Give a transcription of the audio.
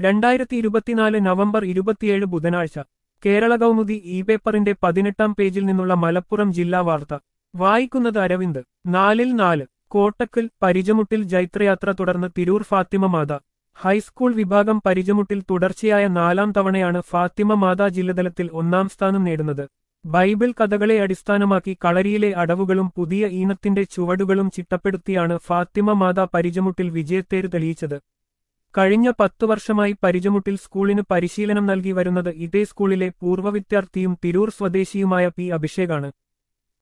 രണ്ടായിരത്തി ഇരുപത്തിനാല് നവംബർ ഇരുപത്തിയേഴ് ബുധനാഴ്ച കേരള കൗമുദി ഇ പേപ്പറിന്റെ പതിനെട്ടാം പേജിൽ നിന്നുള്ള മലപ്പുറം ജില്ലാ വാർത്ത വായിക്കുന്നത് അരവിന്ദ് നാലിൽ നാല് കോട്ടക്കൽ പരിചമുട്ടിൽ ജൈത്രയാത്ര തുടർന്ന് തിരൂർ ഫാത്തിമ മാത ഹൈസ്കൂൾ വിഭാഗം പരിചമുട്ടിൽ തുടർച്ചയായ നാലാം തവണയാണ് ഫാത്തിമ മാതാ ജില്ലതലത്തിൽ ഒന്നാം സ്ഥാനം നേടുന്നത് ബൈബിൾ കഥകളെ അടിസ്ഥാനമാക്കി കളരിയിലെ അടവുകളും പുതിയ ഈണത്തിന്റെ ചുവടുകളും ചിട്ടപ്പെടുത്തിയാണ് ഫാത്തിമ മാതാ പരിചമുട്ടിൽ വിജയത്തേര് തെളിയിച്ചത് കഴിഞ്ഞ പത്തു വർഷമായി പരിചമുട്ടിൽ സ്കൂളിന് പരിശീലനം നൽകി വരുന്നത് ഇതേ സ്കൂളിലെ പൂർവ്വ വിദ്യാർത്ഥിയും തിരൂർ സ്വദേശിയുമായ പി അഭിഷേകാണ്